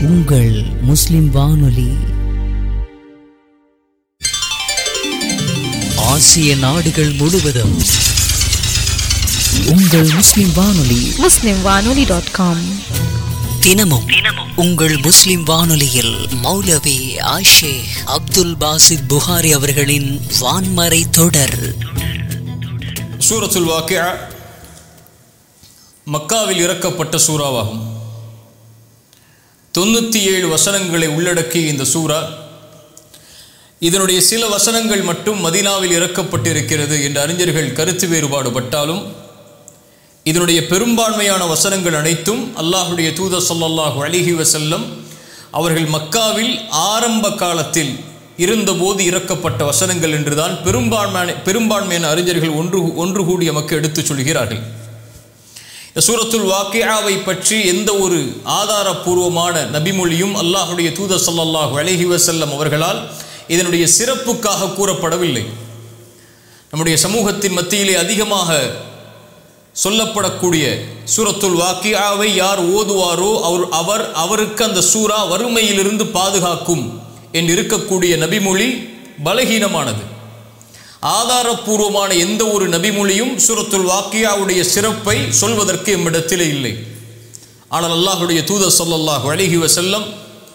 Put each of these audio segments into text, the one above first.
உங்கள் முஸ்லிம் வானொலி ஆசிய நாடுகள் முழுவதும் உங்கள் முஸ்லிம் வானொலி muslimwanoli.com தினமும் உங்கள் முஸ்லிம் வானொலியில் மௌலவி ஆஷேக் அப்துல் பாசித் புகாரி அவர்களின் வான்மறை தொடர் சூரத்துல் வாக்கியா மக்காவில் இறக்கப்பட்ட சூறாவாகும் தொண்ணூற்றி ஏழு வசனங்களை உள்ளடக்கிய இந்த சூறா இதனுடைய சில வசனங்கள் மட்டும் மதீனாவில் இறக்கப்பட்டிருக்கிறது என்று அறிஞர்கள் கருத்து வேறுபாடுபட்டாலும் இதனுடைய பெரும்பான்மையான வசனங்கள் அனைத்தும் அல்லாஹுடைய தூதர் ஸல்லல்லாஹு அலைஹி வஸல்லம் அவர்கள் மக்காவில் ஆரம்ப காலத்தில் இருந்தபோது இறக்கப்பட்ட வசனங்கள் என்றுதான் பெரும்பான்மையான பெரும்பான்மையான அறிஞர்கள் ஒன்று ஒன்று கூடி நமக்கு எடுத்துச் சொல்கிறார்கள் இந்த சூரத்துல் வாக்கியாவை பற்றி எந்த ஒரு ஆதாரபூர்வமான நபிமொழியும் அல்லாஹுடைய தூதர் ஸல்லல்லாஹு அலைஹி வஸல்லம் அவர்களால் இதனுடைய சிறப்புக்காக கூறப்படவில்லை நம்முடைய சமூகத்தின் மத்தியிலே அதிகமாக சொல்லப்படக்கூடிய சூரத்துல் வாக்கியாவை யார் ஓதுவாரோ அவர் அவர் அவருக்கு அந்த சூரா வறுமையிலிருந்து பாதுகாக்கும் என்று இருக்கக்கூடிய நபிமொழி பலகீனமானது ஆதாரபூர்வமான எந்த ஒரு நபிமொழியும் சூரத்துல் வாக்கியாவுடைய சிறப்பை சொல்வதற்கு எம்மிடத்திலே இல்லை ஆனால் அல்லாஹுடைய தூதர் ஸல்லல்லாஹு அலைஹி வஸல்லம்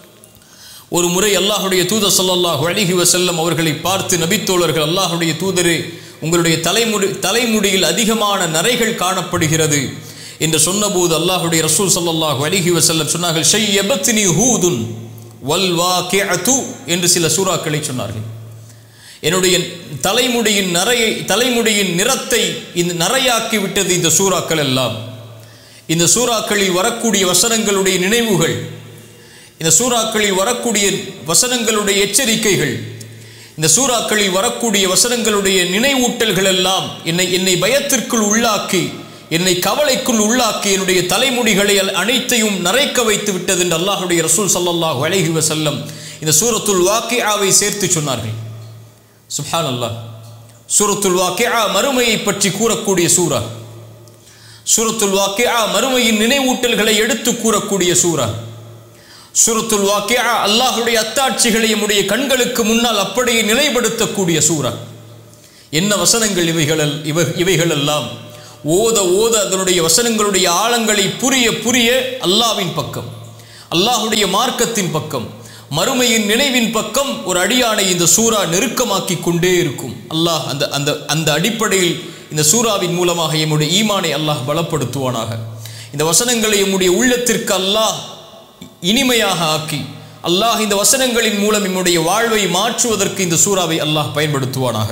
ஒரு முறை அல்லாஹுடைய தூதர் ஸல்லல்லாஹு அலைஹி வஸல்லம் அவர்களை பார்த்து நபித்தோழர்கள் அல்லாஹுடைய தூதரே உங்களுடைய தலைமுடி தலைமுடியில் அதிகமான நரைகள் காணப்படுகிறது என்று சொன்னபோது அல்லாஹுடைய ரசூல் ஸல்லல்லாஹு அலைஹி வஸல்லம் சொன்னார்கள் ஷையபத்னி ஹூதுன் வல் வாக்கிஅது என்று சில சூறாக்களை சொன்னார்கள் என்னுடைய தலைமுடியின் நரையை தலைமுடியின் நிறத்தை இந்த நரையாக்கி விட்டது இந்த சூறாக்கள் எல்லாம் இந்த சூறாக்களில் வரக்கூடிய வசனங்களுடைய நினைவுகள் இந்த சூறாக்களில் வரக்கூடிய வசனங்களுடைய எச்சரிக்கைகள் இந்த சூறாக்களில் வரக்கூடிய வசனங்களுடைய நினைவூட்டல்கள் எல்லாம் என்னை என்னை பயத்திற்குள் உள்ளாக்கி என்னை கவலைக்குள் உள்ளாக்கி என்னுடைய தலைமுடிகளை அல்- அனைத்தையும் நரைக்க வைத்து விட்டது என்று அல்லாஹுடைய ரசூல் ஸல்லல்லாஹு அலைஹி வஸல்லம் இந்த சூரத்துல் வாக்கியாவை சேர்த்து சொன்னார்கள் சுப்ஹான் அல்லாஹ் சூரத்துல் வாக்கியா மறுமையை பற்றி கூறக்கூடிய சூரா சூரத்துல் வாக்கியா மறுமையின் நினைவூட்டல்களை எடுத்து கூறக்கூடிய சூரா சூரத்துல் வாக்கியா அல்லாஹுடைய அத்தாட்சிகளை நம்முடைய கண்களுக்கு முன்னால் அப்படியே நிலைப்படுத்தக்கூடிய சூரா என்ன வசனங்கள் இவைகள் இவை இவைகளெல்லாம் ஓத ஓத அதனுடைய வசனங்களுடைய ஆழங்களை புரிய புரிய அல்லாவின் பக்கம் அல்லாஹுடைய மார்க்கத்தின் பக்கம் மறுமையின் நினைவின் பக்கம் ஒரு அடியானை இந்த சூரா நெருக்கமாக்கி கொண்டே இருக்கும் அல்லாஹ் அந்த அந்த அந்த அடிப்படையில் இந்த சூறாவின் மூலமாக எம்முடைய ஈமானை அல்லாஹ் பலப்படுத்துவானாக இந்த வசனங்களை எம்முடைய உள்ளத்திற்கு அல்லாஹ் இனிமையாக ஆக்கி அல்லாஹ் இந்த வசனங்களின் மூலம் நம்முடைய வாழ்வை மாற்றுவதற்கு இந்த சூறாவை அல்லாஹ் பயன்படுத்துவானாக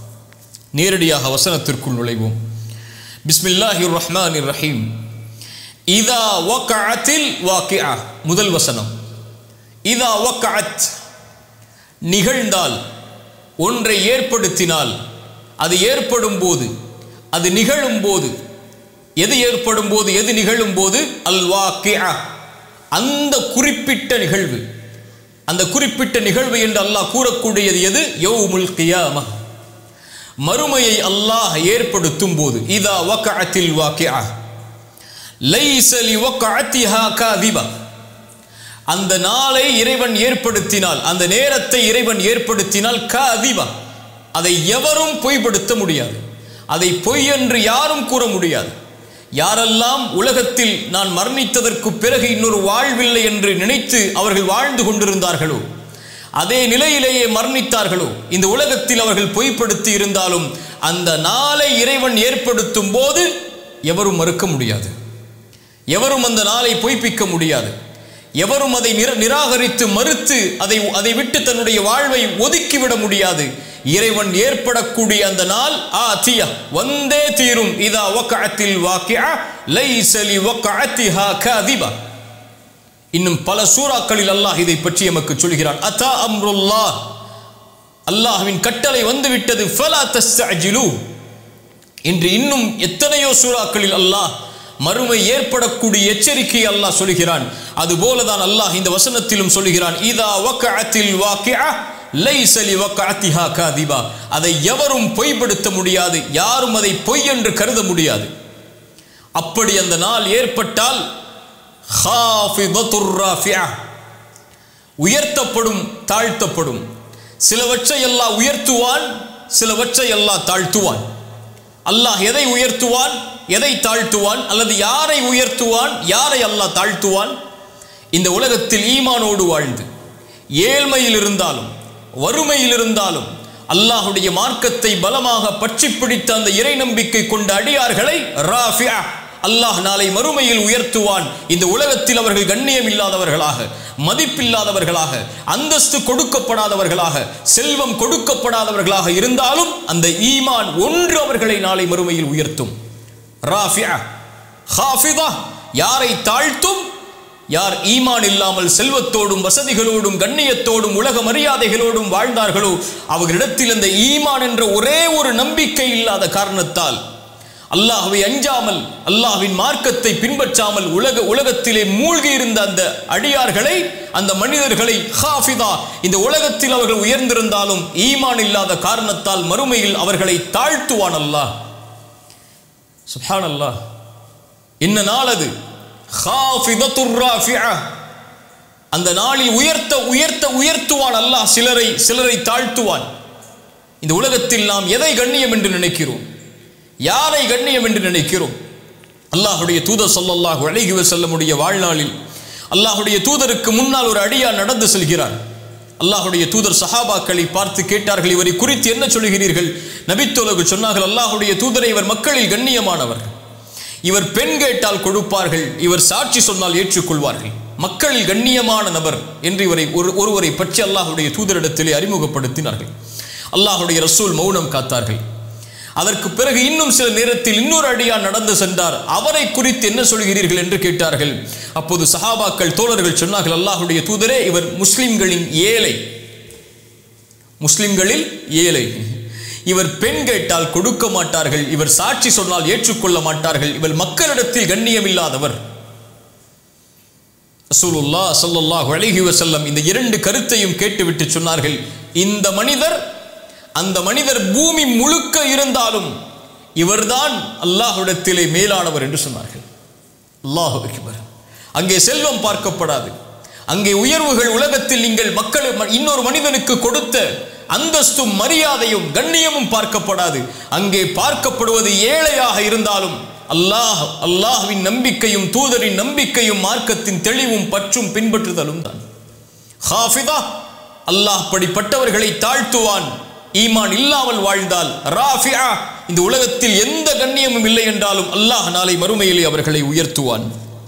நேரடியாக வசனத்திற்குள் நுழைவோம் பிஸ்மில்லாஹிர் ரஹ்மானிர் ரஹீம் இதா வக்கஅத்தில் வாக்கியா முதல் வசனம் இதா வக்கஅத் நிகழ்ந்தால் ஒன்றை ஏற்படுத்தினால் அது ஏற்படும் போது அது நிகழும் போது எது ஏற்படும் போது எது நிகழும் போது அல் வாக்கியா அந்த குறிப்பிட்ட நிகழ்வு அந்த குறிப்பிட்ட நிகழ்வு என்று அல்லாஹ் கூறக்கூடியது எது யௌமுல் கியாமah மறுமையை அல்லாஹ் ஏற்படுத்தும் போது இதா வக்கஅத்தில் வாக்கியா லைஸ லிவக்கஅத்திஹா காதிபா அந்த நாளை இறைவன் ஏற்படுத்தினால் அந்த நேரத்தை இறைவன் ஏற்படுத்தினால் காதிபா அதை எவரும் பொய்ப்படுத்த முடியாது அதை பொய் என்று யாரும் கூற முடியாது யாரெல்லாம் உலகத்தில் நான் மரணித்ததற்கு பிறகு இன்னொரு வாழ்வில்லை என்று நினைத்து அவர்கள் வாழ்ந்து கொண்டிருந்தார்களோ அதே நிலையிலேயே மரணித்தார்களோ இந்த உலகத்தில் அவர்கள் பொய்ப்படுத்தி இருந்தாலும் அந்த நாளை இறைவன் ஏற்படுத்தும் போது எவரும் மறுக்க முடியாது எவரும் அந்த நாளை பொய்ப்பிக்க முடியாது எவரும் அதை நிர நிராகரித்து மறுத்து அதை அதை விட்டு தன்னுடைய வாழ்வை ஒதுக்கிவிட முடியாது இறைவன் ஏற்படக்கூடிய அந்த நாள் ஆ தியா வந்தே தீரும் இதா வக்கஅத்தில் வாக்கியா லைசலி வக்கஅத்திஹா காதிபா இன்னும் பல சூறாக்களில் அல்லாஹ் இதை பற்றி எமக்கு சொல்கிறான் அதா அம்ருல்லாஹ் அல்லாஹ்வின் கட்டளை வந்துவிட்டது ஃபலா தஸ்தஅஜிலு இன்று இன்னும் எத்தனையோ சூறாக்களில் அல்லாஹ் மறுமை ஏற்படக்கூடிய எச்சரிக்கை அல்லாஹ் சொல்கிறான் அதுபோலதான் அல்லாஹ் இந்த வசனத்திலும் சொல்கிறான் இதா வக்கஅத்தில் வாக்கியா லைஸ லிவக்கஅத்திஹா காதிபா அதை எவரும் பொய்ப்படுத்த முடியாது யாரும் அதை பொய் என்று கருத முடியாது அப்படி அந்த நாள் ஏற்பட்டால் ஹாஃபிதத்துர் ராஃபியா உயர்த்தப்படும் தாழ்த்தப்படும் சிலவற்றை எல்லாம் உயர்த்துவான் சிலவற்றை எல்லாம் தாழ்த்துவான் அல்லாஹ் எதை உயர்த்துவான் எதை தாழ்த்துவான் அல்லது யாரை உயர்த்துவான் யாரை அல்லாஹ் தாழ்த்துவான் இந்த உலகத்தில் ஈமானோடு வாழ்ந்து ஏழ்மையில் இருந்தாலும் வறுமையில் இருந்தாலும் அல்லாஹுடைய மார்க்கத்தை பலமாக பற்றி பிடித்த அந்த இறை நம்பிக்கை கொண்ட அடியார்களை ராஃபியா அல்லாஹ் நாளை மறுமையில் உயர்த்துவான் இந்த உலகத்தில் அவர்கள் கண்ணியம் இல்லாதவர்களாக மதிப்பில்லாதவர்களாக அந்தஸ்து கொடுக்கப்படாதவர்களாக செல்வம் கொடுக்கப்படாதவர்களாக இருந்தாலும் அந்த ஈமான் ஒன்று அவர்களை நாளை மறுமையில் உயர்த்தும் ராஃபியா ஹாஃபிதா யாரை தாழ்த்தும் யார் ஈமான் இல்லாமல் செல்வத்தோடும் வசதிகளோடும் கண்ணியத்தோடும் உலக மரியாதைகளோடும் வாழ்ந்தார்களோ அவர்களிடத்தில் அந்த ஈமான் என்ற ஒரே ஒரு நம்பிக்கை இல்லாத காரணத்தால் அல்லாஹ்வை அஞ்சாமல் அல்லாஹ்வின் மார்க்கத்தை பின்பற்றாமல் உலக உலகத்திலே மூழ்கி இருந்த அந்த அடியார்களை அந்த மனிதர்களை ஹாஃபிதா இந்த உலகத்தில் அவர்கள் உயர்ந்திருந்தாலும் ஈமான் இல்லாத காரணத்தால் மறுமையில் அவர்களை தாழ்த்துவான் அல்லாஹ் சுப்ஹான் அல்லாஹ் என்ன நாள் அது ஹாஃபிதத்துர் ராஃபிஆ அந்த நாளில் உயர்த்த உயர்த்த உயர்த்துவான் அல்லாஹ் சிலரை சிலரை தாழ்த்துவான் இந்த உலகத்தில் நாம் எதை கண்ணியம் என்று நினைக்கிறோம் யாரை கண்ணியம் என்று நினைக்கிறோம் அல்லாஹுடைய தூதர் ஸல்லல்லாஹு அலைஹி வஸல்லமுடைய வாழ்நாளில் அல்லாஹுடைய தூதருக்கு முன்னால் ஒரு அடியார் நடந்து செல்கிறார் அல்லாஹுடைய தூதர் சஹாபாக்களை பார்த்து கேட்டார்கள் இவரை குறித்து என்ன சொல்கிறீர்கள் நபித்தோலகு சொன்னார்கள் அல்லாஹுடைய தூதரை இவர் மக்களில் கண்ணியமானவர் இவர் பெண் கேட்டால் கொடுப்பார்கள் இவர் சாட்சி சொன்னால் ஏற்றுக்கொள்வார்கள் மக்களில் கண்ணியமான நபர் என்று இவரை ஒரு ஒருவரை பற்றி அல்லாஹுடைய தூதரிடத்திலே அறிமுகப்படுத்தினார்கள் அல்லாஹுடைய ரசூல் மௌனம் காத்தார்கள் அதற்கு பிறகு இன்னும் சில நேரத்தில் இன்னொரு அடியார் நடந்து சென்றார் அவரை குறித்து என்ன சொல்கிறீர்கள் என்று கேட்டார்கள் அப்போது சஹாபாக்கள் தோழர்கள் சொன்னார்கள் அல்லாஹுடைய தூதரே இவர் முஸ்லிம்களின் ஏழை முஸ்லிம்களில் ஏழை இவர் பெண் கேட்டால் கொடுக்க மாட்டார்கள் இவர் சாட்சி சொன்னால் ஏற்றுக்கொள்ள மாட்டார்கள் இவர் மக்களிடத்தில் கண்ணியம் இல்லாதவர் ரசூலுல்லாஹ் ஸல்லல்லாஹு அலைஹி வஸல்லம் இந்த இரண்டு கருத்தையும் கேட்டுவிட்டு சொன்னார்கள் இந்த மனிதர் அந்த மனிதர் பூமி முழுக்க இருந்தாலும் இவர்தான் அல்லாஹ்விடத்திலே மேலானவர் என்று சொன்னார்கள் அல்லாஹு அக்பர் அங்கே செல்வம் பார்க்கப்படாது அங்கே உயர்வுகள் உலகத்தில் நீங்கள் மக்கள் இன்னொரு மனிதனுக்கு கொடுத்த அந்தஸ்தும் மரியாதையும் கண்ணியமும் பார்க்கப்படாது அங்கே பார்க்கப்படுவது ஏழையாக இருந்தாலும் அல்லாஹ் அல்லாஹ்வின் நம்பிக்கையும் தூதரின் நம்பிக்கையும் மார்க்கத்தின் தெளிவும் பற்றும் பின்பற்றுதலும் தான் ஹாஃபிதா அல்லாஹ் படிப்பட்டவர்களை தாழ்த்துவான் ஈமான் இல்லாமல் வாழ்ந்தால் ராஃபியா இந்த உலகத்தில் எந்த கண்ணியமும் இல்லை என்றாலும் அல்லாஹ் நாளை மறுமையிலே அவர்களை உயர்த்துவான்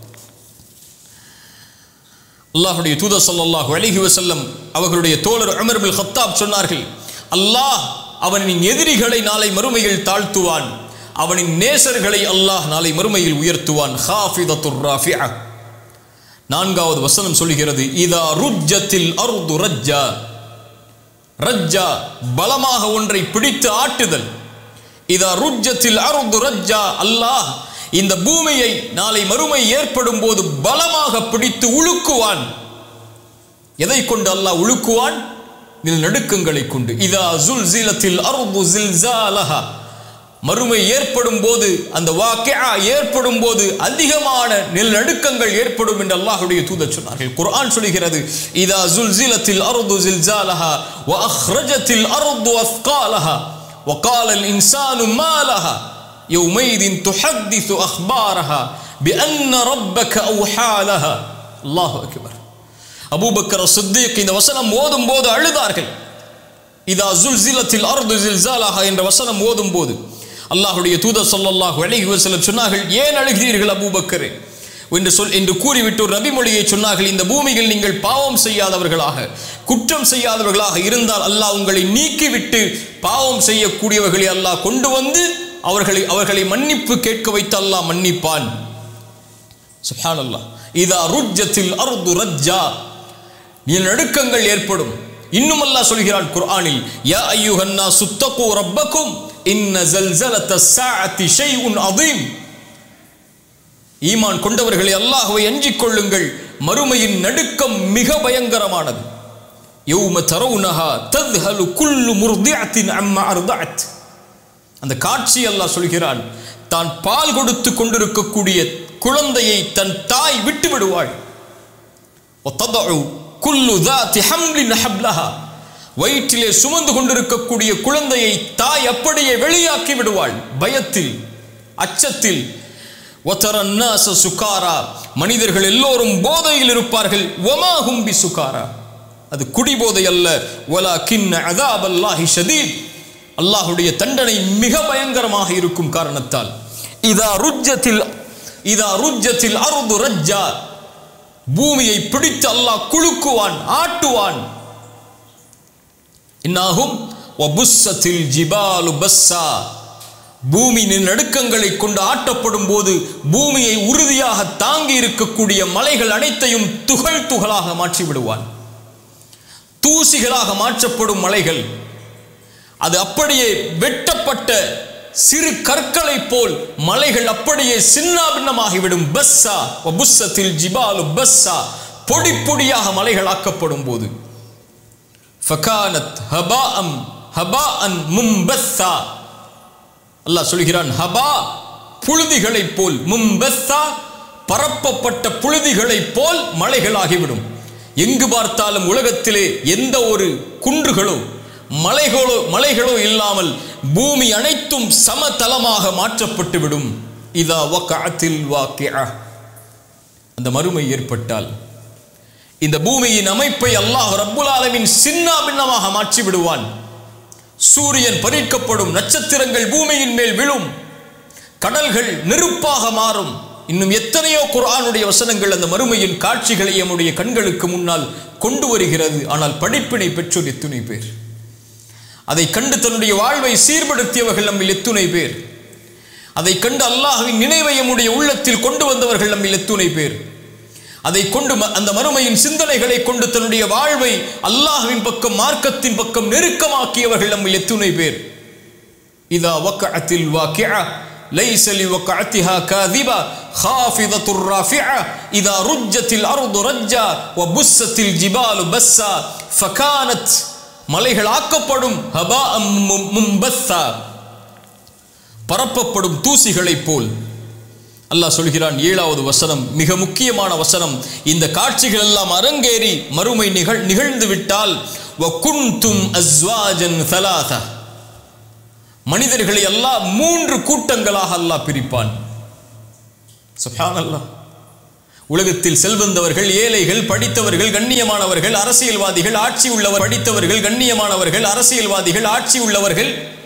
அல்லாஹுடைய தூதர் ஸல்லல்லாஹு அலைஹி வஸல்லம் அவர்களுடைய தோழர் உமர் பின் கத்தாப் சொன்னார்கள் அல்லாஹ் அவனின் எதிரிகளை நாளை மறுமையில் தாழ்த்துவான் அவனின் நேசர்களை அல்லாஹ் நாளை மறுமையில் உயர்த்துவான் ஹாஃபிதத்துர் ராஃபியா நான்காவது வசனம் சொல்கிறது இதா ருஜ்ஜத்தில் அர்து ரஜ்ஜா ரஜ்ஜா பலமாக ஒன்றை பிடித்து ஆட்டுதல் இதா ருஜ்ஜத்தில் அருது ரஜ்ஜா அல்லாஹ் இந்த பூமியை நாளை மறுமை ஏற்படும் போது பலமாக பிடித்து உழுக்குவான் எதை கொண்டு அல்லாஹ் உழுக்குவான் நில் நடுக்கங்களை கொண்டு இதா ஜுல் ஜிலத்தில் அருது ஜில்சாலஹா மறுமை ஏற்படும் போது அந்த வாக்கியா ஏற்படும் போது அதிகமான நிலநடுக்கங்கள் ஏற்படும் என்று அல்லாஹுடைய தூதர் சொன்னார்கள் குர்ஆன் சொல்கிறது இதா ஜுல்சிலத்தில் அர்து ஜில்சாலஹா வ அஹ்ரஜத்தில் அர்து அஸ்காலஹா وقال الإنسان ما لها يومئذ تحدث أخبارها بأن ربك أوحى لها الله أكبر அபூ பக்கர் சித்திக் இந்த வசனம் ஓதும் போது அழுதார்கள் இதா ஜுல்சிலத்தில் அர்து ஜில்சாலஹா என்ற வசனம் ஓதும் போது அல்லாஹுடைய தூதர் ஸல்லல்லாஹு அலைஹி வஸல்லம் சொன்னார்கள் ஏன் அழுகிறீர்கள் அபூபக்கரே என்று சொல் என்று கூறிவிட்டு ஒரு நபிமொழியை சொன்னார்கள் இந்த பூமியில் நீங்கள் பாவம் செய்யாதவர்களாக குற்றம் செய்யாதவர்களாக இருந்தால் அல்லாஹ் உங்களை நீக்கிவிட்டு பாவம் செய்யக்கூடியவர்களை அல்லாஹ் கொண்டு வந்து அவர்களை அவர்களை மன்னிப்பு கேட்க வைத்து அல்லாஹ் மன்னிப்பான் சுப்ஹான் அல்லாஹ் இதா ருஜ்ஜத்தில் அர்து ரஜ்ஜா நடுக்கங்கள் ஏற்படும் இன்னும் அல்லாஹ் சொல்கிறான் குர்ஆனில் யா ஐயுஹன்னா சுத்தகு ரப்பக்கும் இன்ன ஜல்சலத்த சாஅத்தி ஷைஉன் அதீம் ஈமான் கொண்டவர்களை அல்லாஹ்வை அஞ்சிக் கொள்ளுங்கள் மறுமையின் நடுக்கம் மிக பயங்கரமானது யௌம தரவுனஹா தத்ஹலு குல்லு முர்திஅத்தின் அம்மா அர்தஅத் அந்த காட்சி அல்லாஹ் சொல்கிறான் தான் பால் கொடுத்து கொண்டிருக்கக்கூடிய குழந்தையை தன் தாய் விட்டு விடுவாள் وتضع குல்லு தாத்தி ஹம்லின் ஹப்லஹா வயிற்றிலே சுமந்து கொண்டிருக்கக்கூடிய குழந்தையை தாய் அப்படியே வெளியாக்கி விடுவாள் பயத்தில் அச்சத்தில் ஒத்தரன்னாச சுகாரா மனிதர்கள் எல்லோரும் போதையில் இருப்பார்கள் ஒமா ஹும்பி சுகாரா அது குடிபோதை அல்ல ஒலா கின் அதாப் அல்லாஹி ஷதீத் அல்லாஹுடைய தண்டனை மிக பயங்கரமாக இருக்கும் காரணத்தால் இதா ருஜ்ஜத்தில் இதா ருஜ்ஜத்தில் அருது ரஜ்ஜா பூமியை பிடித்து அல்லாஹ் குலுக்குவான் ஆட்டுவான் இன்னாகும் வபுஸ்ஸத்தில் ஜிபாலு பஸ்ஸா பூமியின் நடுக்கங்களை கொண்டு ஆட்டப்படும் போது பூமியை உறுதியாக தாங்கி இருக்கக்கூடிய மலைகள் அனைத்தையும் துகள் துகளாக மாற்றி விடுவான் தூசிகளாக மாற்றப்படும் மலைகள் அது அப்படியே வெட்டப்பட்ட சிறு கற்களைப் போல் மலைகள் அப்படியே சின்னாபின்னமாகிவிடும் பஸ்ஸா வபுஸ்ஸத்தில் ஜிபாலு பஸ்ஸா பொடி பொடியாக மலைகள் ஆக்கப்படும் போது ஃபகானத் ஹபாஅம் ஹபாஅன் மும்பஸ்ஸா அல்லாஹ் சொல்கிறான் ஹபா புழுதிகளைப் போல் மும்பஸ்ஸா பரப்பப்பட்ட புழுதிகளைப் போல் மலைகளாகிவிடும் எங்கு பார்த்தாலும் உலகத்திலே எந்த ஒரு குன்றுகளோ மலைகளோ மலைகளோ இல்லாமல் பூமி அனைத்தும் சமதளமாக மாற்றப்பட்டு விடும் இதா வக்கஅத்தில் வாக்கிஅ அந்த மறுமை ஏற்பட்டால் இந்த பூமியின் அமைப்பை அல்லாஹ் ரப்புல் ஆலமின் சின்ன பின்னமாக மாற்றி விடுவான் சூரியன் பறிக்கப்படும் நட்சத்திரங்கள் பூமியின் மேல் விழும் கடல்கள் நெருப்பாக மாறும் இன்னும் எத்தனையோ குர்ஆனுடைய வசனங்கள் அந்த மறுமையின் காட்சிகளை நம்முடைய கண்களுக்கு முன்னால் கொண்டு வருகிறது ஆனால் படிப்பினை பெற்றோர் எத்துணை பேர் அதை கண்டு தன்னுடைய வாழ்வை சீர்படுத்தியவர்கள் நம்மில் எத்துணை பேர் அதை கண்டு அல்லாஹ்வின் நினைவை நம்முடைய உள்ளத்தில் கொண்டு வந்தவர்கள் நம்மில் எத்துணை பேர் அதை கொண்டு ம- அந்த மறுமையின் சிந்தனைகளை கொண்டு தன்னுடைய வாழ்வை அல்லாஹ்வின் பக்கம் மார்க்கத்தின் பக்கம் நெருக்கமாக்கியவர்கள் நம்மில் எத்துணை பேர் இதா வக்கஅத்தில் வாக்கிஅ ليس لوقعتها كاذبة خافضة رافعة إذا رجت الأرض رجا وبست الجبال بسا فكانت மலைகள் ஆக்கப்படும் ஹபா மும்பஸ்ஸா பரப்பப்படும் தூசிகளைப் போல் அல்லாஹ் சொல்கிறான் ஏழாவது வசனம் மிக முக்கியமான வசனம் இந்த காட்சிகள் எல்லாம் அரங்கேறி மறுமை நிகழ் நிகழ்ந்து விட்டால் வகுந்தும் அஸ்வாஜன் தலாதா மனிதர்களை எல்லாம் மூன்று கூட்டங்களாக அல்லாஹ் பிரிப்பான் சுப்ஹானல்லாஹ் உலகத்தில் செல்வந்தவர்கள் ஏழைகள் படித்தவர்கள் கண்ணியமானவர்கள் அரசியல்வாதிகள் ஆட்சி உள்ளவர் படித்தவர்கள் கண்ணியமானவர்கள் அரசியல்வாதிகள் ஆட்சி உள்ளவர்கள்